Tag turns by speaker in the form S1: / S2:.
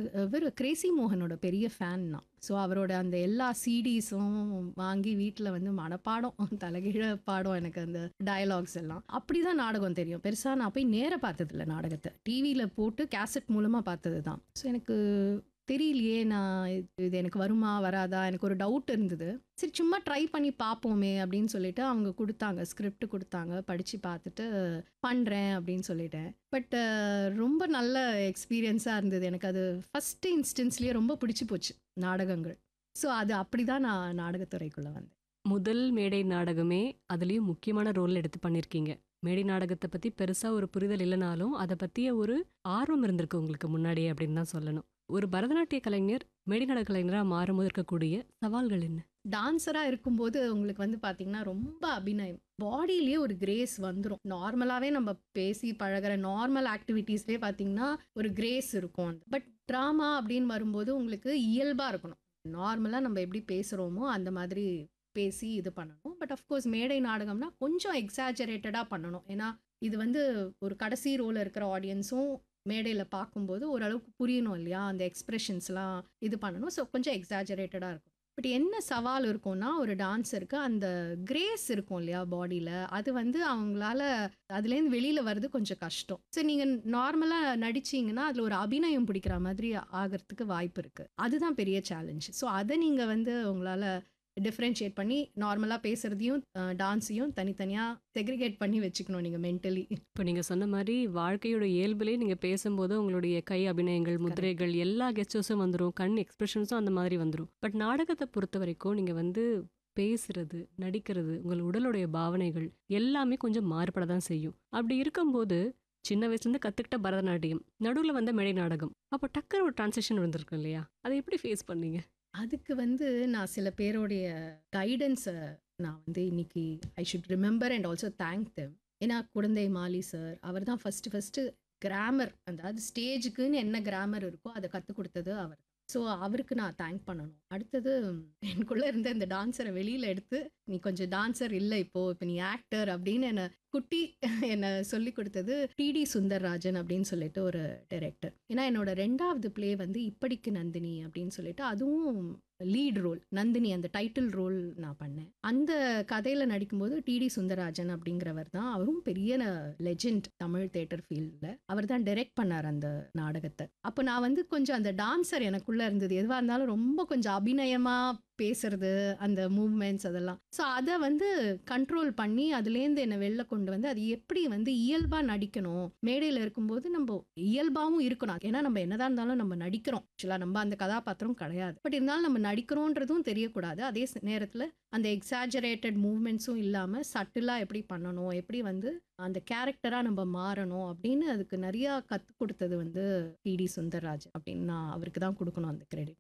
S1: இவர் கிரேசி மோகனோட பெரிய ஃபேன் நான் ஸோ அவரோட அந்த எல்லா சிடிஸும் வாங்கி வீட்டில் வந்து மனப்பாடம் தலைகீழ பாடம் எனக்கு அந்த டயலாக்ஸ் எல்லாம் அப்படி தான் நாடகம் தெரியும் பெருசாக நான் போய் நேர பார்த்ததில்ல நாடகத்தை டிவியில் போட்டு கேசட் மூலமாக பார்த்தது தான் ஸோ எனக்கு தெரியலையே நான் இது இது எனக்கு வருமா வராதா எனக்கு ஒரு டவுட் இருந்தது சரி சும்மா ட்ரை பண்ணி பார்ப்போமே அப்படின்னு சொல்லிட்டு அவங்க கொடுத்தாங்க ஸ்கிரிப்ட் கொடுத்தாங்க படித்து பார்த்துட்டு பண்ணுறேன் அப்படின்னு சொல்லிட்டேன் பட் ரொம்ப நல்ல எக்ஸ்பீரியன்ஸாக இருந்தது எனக்கு அது ஃபஸ்ட்டு இன்ஸ்டன்ஸ்லேயே ரொம்ப பிடிச்சி போச்சு நாடகங்கள் ஸோ அது அப்படி தான் நான் நாடகத்துறைக்குள்ளே வந்தேன்
S2: முதல் மேடை நாடகமே அதுலேயும் முக்கியமான ரோல் எடுத்து பண்ணியிருக்கீங்க மேடை நாடகத்தை பற்றி பெருசாக ஒரு புரிதல் இல்லைனாலும் அதை பற்றிய ஒரு ஆர்வம் இருந்திருக்கு உங்களுக்கு முன்னாடியே அப்படின்னு தான் சொல்லணும் ஒரு பரதநாட்டிய கலைஞர் மேடை நாடக கலைஞராக மாறும்போது இருக்கக்கூடிய சவால்கள் என்ன
S1: டான்ஸராக இருக்கும்போது உங்களுக்கு வந்து பார்த்தீங்கன்னா ரொம்ப அபிநயம் பாடியிலேயே ஒரு கிரேஸ் வந்துடும் நார்மலாகவே நம்ம பேசி பழகிற நார்மல் ஆக்டிவிட்டீஸ்லேயே பார்த்தீங்கன்னா ஒரு கிரேஸ் இருக்கும் பட் ட்ராமா அப்படின்னு வரும்போது உங்களுக்கு இயல்பாக இருக்கணும் நார்மலாக நம்ம எப்படி பேசுகிறோமோ அந்த மாதிரி பேசி இது பண்ணணும் பட் அஃப்கோர்ஸ் மேடை நாடகம்னா கொஞ்சம் எக்ஸாஜரேட்டடாக பண்ணணும் ஏன்னா இது வந்து ஒரு கடைசி ரோல இருக்கிற ஆடியன்ஸும் மேடையில் பார்க்கும்போது ஓரளவுக்கு புரியணும் இல்லையா அந்த எக்ஸ்பிரஷன்ஸ்லாம் இது பண்ணணும் ஸோ கொஞ்சம் எக்ஸாஜரேட்டடாக இருக்கும் பட் என்ன சவால் இருக்கும்னா ஒரு டான்ஸருக்கு அந்த கிரேஸ் இருக்கும் இல்லையா பாடியில் அது வந்து அவங்களால அதுலேருந்து வெளியில் வர்றது கொஞ்சம் கஷ்டம் ஸோ நீங்கள் நார்மலாக நடிச்சீங்கன்னா அதில் ஒரு அபிநயம் பிடிக்கிற மாதிரி ஆகிறதுக்கு வாய்ப்பு இருக்குது அதுதான் பெரிய சேலஞ்ச் ஸோ அதை நீங்கள் வந்து உங்களால் டிஃப்ரென்ஷியேட் பண்ணி நார்மலாக பேசுகிறதையும் டான்ஸையும் தனித்தனியாக செக்ரிகேட் பண்ணி வச்சுக்கணும் நீங்கள் மென்டலி
S2: இப்போ நீங்கள் சொன்ன மாதிரி வாழ்க்கையோட இயல்புலே நீங்கள் பேசும்போது உங்களுடைய கை அபிநயங்கள் முதிரைகள் எல்லா கெஸ்டர்ஸும் வந்துடும் கண் எக்ஸ்பிரஷன்ஸும் அந்த மாதிரி வந்துடும் பட் நாடகத்தை பொறுத்த வரைக்கும் நீங்கள் வந்து பேசுறது நடிக்கிறது உங்கள் உடலுடைய பாவனைகள் எல்லாமே கொஞ்சம் மாறுபட தான் செய்யும் அப்படி இருக்கும்போது சின்ன வயசுலேருந்து கற்றுக்கிட்ட பரதநாட்டியம் நடுவில் வந்த மேடை நாடகம் அப்போ டக்குனு ஒரு டிரான்சிஷன் வந்திருக்கும் இல்லையா அதை எப்படி ஃபேஸ் பண்ணீங்க
S1: அதுக்கு வந்து நான் சில பேருடைய கைடன்ஸை நான் வந்து இன்னைக்கு I should remember and also thank them ஏன்னா குழந்தை மாலி சார் அவர் தான் ஃபஸ்ட்டு ஃபஸ்ட்டு கிராமர் அதாவது ஸ்டேஜுக்குன்னு என்ன கிராமர் இருக்கோ அதை கற்றுக் கொடுத்தது அவர் ஸோ அவருக்கு நான் தேங்க் பண்ணணும் அடுத்தது எனக்குள்ளே இருந்த இந்த டான்ஸரை வெளியில் எடுத்து நீ கொஞ்சம் டான்ஸர் இல்லை இப்போ இப்போ நீ ஆக்டர் அப்படின்னு என்னை குட்டி என்னை சொல்லி கொடுத்தது டிடி சுந்தர்ராஜன் அப்படின்னு சொல்லிட்டு ஒரு டைரக்டர் ஏன்னா என்னோட ரெண்டாவது ப்ளே வந்து இப்படிக்கு நந்தினி அப்படின்னு சொல்லிட்டு அதுவும் லீட் ரோல் நந்தினி அந்த டைட்டில் ரோல் நான் பண்ணேன் அந்த கதையில் நடிக்கும்போது டிடி சுந்தரராஜன் அப்படிங்கிறவர் தான் அவரும் பெரிய லெஜெண்ட் தமிழ் தேட்டர் ஃபீல்டில் அவர் தான் டைரக்ட் பண்ணார் அந்த நாடகத்தை அப்போ நான் வந்து கொஞ்சம் அந்த டான்சர் எனக்குள்ளே இருந்தது எதுவாக இருந்தாலும் ரொம்ப கொஞ்சம் அபிநயமாக பேசுறது அந்த மூவ்மெண்ட்ஸ் அதெல்லாம் ஸோ அதை வந்து கண்ட்ரோல் பண்ணி அதுலேருந்து என்னை வெளில கொண்டு வந்து அது எப்படி வந்து இயல்பாக நடிக்கணும் மேடையில் இருக்கும்போது நம்ம இயல்பாகவும் இருக்கணும் ஏன்னா நம்ம என்னதான் இருந்தாலும் நம்ம நடிக்கிறோம் ஆக்சுவலாக நம்ம அந்த கதாபாத்திரம் கிடையாது பட் இருந்தாலும் நம்ம நடிக்கிறோன்றதும் தெரியக்கூடாது அதே நேரத்தில் அந்த எக்ஸாஜரேட்டட் மூவ்மெண்ட்ஸும் இல்லாமல் சட்டிலாக எப்படி பண்ணணும் எப்படி வந்து அந்த கேரக்டராக நம்ம மாறணும் அப்படின்னு அதுக்கு நிறையா கற்றுக் கொடுத்தது வந்து டிடி சுந்தர்ராஜ் அப்படின்னு நான் அவருக்கு தான் கொடுக்கணும் அந்த கிரெடிட்